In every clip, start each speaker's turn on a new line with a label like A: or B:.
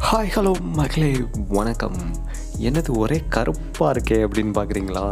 A: hi hello மக்களே வணக்கம் என்னது ஒரே கருப்பாக இருக்கே அப்படின்னு பார்க்குறீங்களா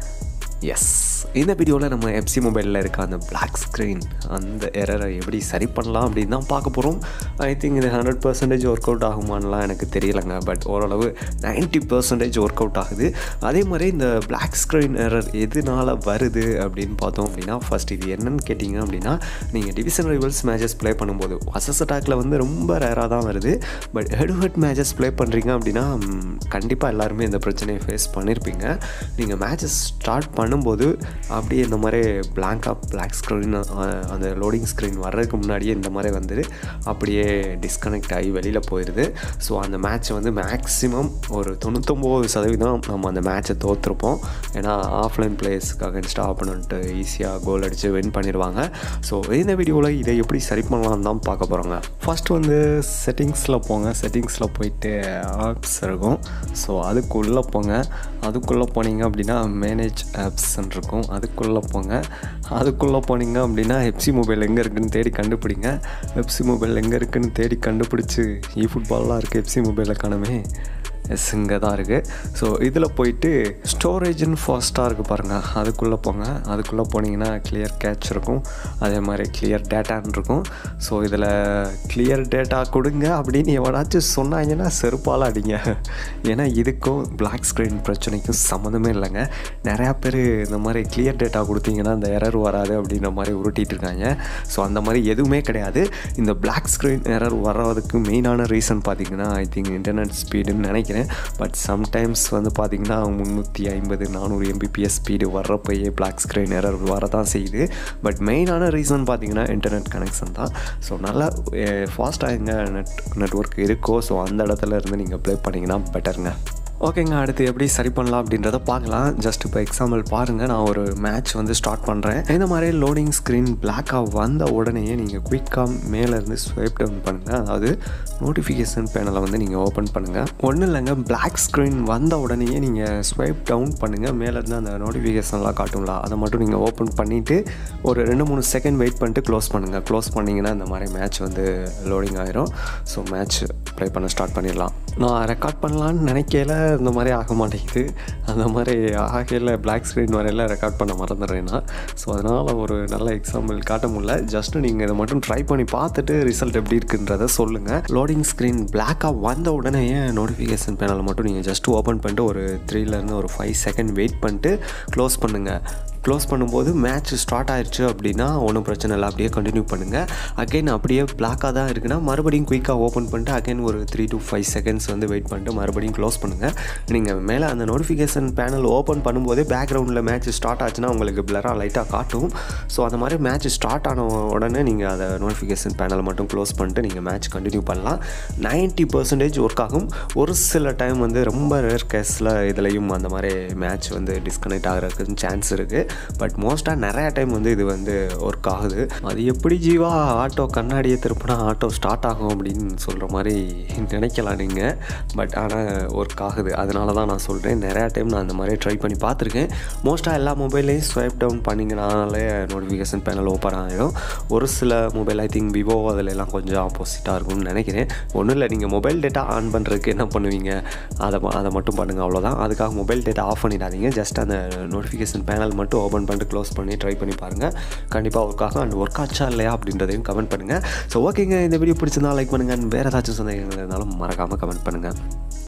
A: எஸ் இந்த வீடியோவில் நம்ம எஃப்சி மொபைலில் இருக்க அந்த பிளாக் ஸ்க்ரீன் அந்த எரரை எப்படி சரி பண்ணலாம் அப்படின்னு தான் பார்க்க போகிறோம் ஐ திங்க் இது ஹண்ட்ரட் பர்சன்டேஜ் ஒர்க் அவுட் ஆகுமான்லாம் எனக்கு தெரியலைங்க பட் ஓரளவு 90% பர்சன்டேஜ் ஒர்க் அவுட் ஆகுது அதே மாதிரி இந்த பிளாக் ஸ்க்ரீன் எரர் எதனால வருது அப்படின்னு பார்த்தோம் அப்படின்னா ஃபர்ஸ்ட் இது என்னன்னு கேட்டிங்க அப்படின்னா நீங்கள் டிவிஷன் ரைவல்ஸ் மேட்சஸ் ப்ளே பண்ணும்போது அசஸ் அட்டாக்ல வந்து ரொம்ப ரேராக தான் வருது but head head matches play பண்ணுறீங்க அப்படின்னா கண்டிப்பாக எல்லாருமே இந்த பிரச்சனையை ஃபேஸ் பண்ணியிருப்பீங்க நீங்கள் மேட்சஸ் ஸ்டார்ட் பண்ணும்போது அப்படியே இந்த மாதிரி பிளாங்காக பிளாக் ஸ்க்ரீன் அந்த லோடிங் ஸ்க்ரீன் வர்றதுக்கு முன்னாடியே இந்த மாதிரி வந்துடு அப்படியே டிஸ்கனெக்ட் ஆகி வெளியில் போயிடுது ஸோ அந்த மேட்ச்சை வந்து மேக்ஸிமம் ஒரு தொண்ணூத்தொம்பது சதவீதம் நம்ம அந்த மேட்ச்சை தோற்றுருப்போம் ஏன்னா ஆஃப்லைன் பிளேயர்ஸ்க்கு அகேன்ஸ்டாக ஆப்பனண்ட்டு ஈஸியாக கோல் அடித்து வின் பண்ணிடுவாங்க ஸோ இந்த வீடியோவில் இதை எப்படி சரி பண்ணலாம் தான் பார்க்க போகிறோங்க ஃபர்ஸ்ட் வந்து செட்டிங்ஸில் போங்க செட்டிங்ஸில் போயிட்டு ஆப்ஸ் இருக்கும் ஸோ அதுக்குள்ளே போங்க அதுக்குள்ளே போனீங்க அப்படின்னா மேனேஜ் ஆப்ஸ்ன்னு இருக்கும் அதுக்குள்ளே போங்க அதுக்குள்ளே போனீங்க அப்படின்னா ஹெப்சி மொபைல் எங்கே இருக்குன்னு தேடி கண்டுபிடிங்க ஹெப்சி மொபைல் எங்கே இருக்குன்னு தேடி கண்டுபிடிச்சி இ ஃபுட்பால்லாம் இருக்குது ஹெப்சி மொபைலில் காணுமே எஸ் இங்கே தான் இருக்குது ஸோ இதில் போயிட்டு ஸ்டோரேஜ்னு ஃபாஸ்ட்டாக இருக்குது பாருங்கள் அதுக்குள்ளே போங்க அதுக்குள்ளே போனீங்கன்னா கிளியர் கேட்ச் இருக்கும் அதே மாதிரி கிளியர் டேட்டான்னு இருக்கும் ஸோ இதில் கிளியர் டேட்டா கொடுங்க அப்படின்னு எவனாச்சும் சொன்னாங்கன்னா செருப்பால் அடிங்க ஏன்னா இதுக்கும் பிளாக் ஸ்க்ரீன் பிரச்சனைக்கும் சம்மந்தமே இல்லைங்க நிறையா பேர் இந்த மாதிரி கிளியர் டேட்டா கொடுத்தீங்கன்னா இந்த எரர் வராது அப்படின்ற மாதிரி உருட்டிட்டு இருக்காங்க ஸோ அந்த மாதிரி எதுவுமே கிடையாது இந்த பிளாக் ஸ்க்ரீன் எரர் வர்றதுக்கு மெயினான ரீசன் பார்த்தீங்கன்னா ஐ திங்க் இன்டர்நெட் ஸ்பீடுன்னு நினைக்கிறேன் பட் சம்டைம்ஸ் வந்து பார்த்திங்கன்னா முந்நூற்றி ஐம்பது நானூறு எம்பிபிஎஸ் ஸ்பீடு வர்றப்பயே பிளாக் ஸ்க்ரீன் எரர் வரதான் செய்யுது பட் மெயினான ரீசன் பார்த்தீங்கன்னா இன்டர்நெட் கனெக்ஷன் தான் ஸோ நல்லா ஃபாஸ்ட்டாக எங்கே நெட் நெட்ஒர்க் இருக்கோ ஸோ அந்த இடத்துல இருந்து நீங்கள் ப்ளே பண்ணிங்கன்னா பெட்டருங்க ஓகேங்க அடுத்து எப்படி சரி பண்ணலாம் அப்படின்றத பார்க்கலாம் ஜஸ்ட் இப்போ எக்ஸாம்பிள் பாருங்கள் நான் ஒரு மேட்ச் வந்து ஸ்டார்ட் பண்ணுறேன் இந்த மாதிரி லோடிங் ஸ்க்ரீன் பிளாக்காக வந்த உடனேயே நீங்கள் குயிக்காக மேலேருந்து ஸ்வைப் டவுன் பண்ணுங்கள் அதாவது நோட்டிஃபிகேஷன் பேனலை வந்து நீங்கள் ஓப்பன் பண்ணுங்கள் ஒன்றும் இல்லைங்க பிளாக் ஸ்க்ரீன் வந்த உடனேயே நீங்கள் ஸ்வைப் டவுன் பண்ணுங்கள் மேலேருந்து அந்த நோட்டிஃபிகேஷன்லாம் காட்டும்ல அதை மட்டும் நீங்கள் ஓப்பன் பண்ணிவிட்டு ஒரு ரெண்டு மூணு செகண்ட் வெயிட் பண்ணிட்டு க்ளோஸ் பண்ணுங்கள் க்ளோஸ் பண்ணிங்கன்னா இந்த மாதிரி மேட்ச் வந்து லோடிங் ஆயிரும் ஸோ மேட்ச் ப்ளே பண்ண ஸ்டார்ட் பண்ணிடலாம் நான் ரெக்கார்ட் பண்ணலான்னு நினைக்கல இந்த மாதிரி ஆக மாட்டேங்குது அந்த மாதிரி ஆகையில் பிளாக் ஸ்க்ரீன் வரையில் ரெக்கார்ட் பண்ண மறந்துடுறேன்னா ஸோ அதனால் ஒரு நல்ல எக்ஸாம்பிள் காட்ட முடியல ஜஸ்ட் நீங்கள் இதை மட்டும் ட்ரை பண்ணி பார்த்துட்டு ரிசல்ட் எப்படி இருக்குன்றத சொல்லுங்கள் லோடிங் ஸ்க்ரீன் பிளாக்காக வந்த உடனே நோட்டிஃபிகேஷன் பேனலை மட்டும் நீங்கள் ஜஸ்ட் ஓப்பன் பண்ணிட்டு ஒரு த்ரீலேருந்து ஒரு ஃபைவ் செகண்ட் வெயிட் பண்ணிட்டு க்ளோஸ் பண்ணுங்கள் க்ளோஸ் பண்ணும்போது மேட்ச் ஸ்டார்ட் ஆயிடுச்சு அப்படின்னா ஒன்றும் பிரச்சனை இல்லை அப்படியே கண்டினியூ பண்ணுங்கள் அகைன் அப்படியே பிளாக்காக தான் இருக்குன்னா மறுபடியும் குயிக்காக ஓப்பன் பண்ணிட்டு அகைன் ஒரு த்ரீ டு ஃபைவ் செகண்ட்ஸ் வந்து வெயிட் பண்ணிட்டு மறுபடியும் க்ளோஸ் பண்ணுங்கள் நீங்கள் மேலே அந்த நோட்டிஃபிகேஷன் பேனல் ஓப்பன் பண்ணும்போதே பேக்ரவுண்டில் மேட்ச் ஸ்டார்ட் ஆச்சுன்னா உங்களுக்கு பிளராக லைட்டாக காட்டும் ஸோ அந்த மாதிரி மேட்ச் ஸ்டார்ட் ஆன உடனே நீங்கள் அதை நோட்டிஃபிகேஷன் பேனலை மட்டும் க்ளோஸ் பண்ணிட்டு நீங்கள் மேட்ச் கண்டினியூ பண்ணலாம் நைன்ட்டி பர்சன்டேஜ் ஒர்க் ஆகும் ஒரு சில டைம் வந்து ரொம்ப ரேர் கேஸில் இதுலேயும் அந்த மாதிரி மேட்ச் வந்து டிஸ்கனெக்ட் ஆகிறதுக்கு சான்ஸ் இருக்குது பட் மோஸ்ட்டாக நிறையா டைம் வந்து இது வந்து ஒர்க் ஆகுது அது எப்படி ஜீவா ஆட்டோ கண்ணாடியை திருப்பினா ஆட்டோ ஸ்டார்ட் ஆகும் அப்படின்னு சொல்கிற மாதிரி நினைக்கலாம் நீங்கள் பட் ஆனால் ஒர்க் ஆகுது அதனால தான் நான் சொல்கிறேன் நிறையா டைம் நான் அந்த மாதிரி ட்ரை பண்ணி பார்த்துருக்கேன் மோஸ்ட்டாக எல்லா மொபைல்லையும் ஸ்வைப் டவுன் பண்ணிங்கனாலே நோட்டிஃபிகேஷன் பேனல் ஓப்பன் ஆகிடும் ஒரு சில மொபைல் ஐ திங்க் விவோ அதில் எல்லாம் கொஞ்சம் ஆப்போசிட்டாக இருக்கும்னு நினைக்கிறேன் ஒன்றும் இல்லை நீங்கள் மொபைல் டேட்டா ஆன் பண்ணுறதுக்கு என்ன பண்ணுவீங்க அதை அதை மட்டும் பண்ணுங்கள் அவ்வளோதான் அதுக்காக மொபைல் டேட்டா ஆஃப் பண்ணிடாதீங்க ஜஸ்ட் அந்த நோட்டிஃபிகேஷன் பேனல் மட்டும் ஓப்பன் பண்ணிட்டு க்ளோஸ் பண்ணி ட்ரை பண்ணி பாருங்கள் கண்டிப்பாக ஒர்க் ஆகும் அண்ட் ஒர்க் ஆச்சா இல்லையா அப்படின்றதையும் கமெண்ட் பண்ணுங்கள் ஸோ ஓகேங்க இந்த வீடியோ பிடிச்சிருந்தா லைக் பண்ணுங்கள் வேறு ஏதாச்சும் சந்தேகங்கள் இருந்தாலும் மறக்காமல் கமெண்ட் பண்ணுங்கள்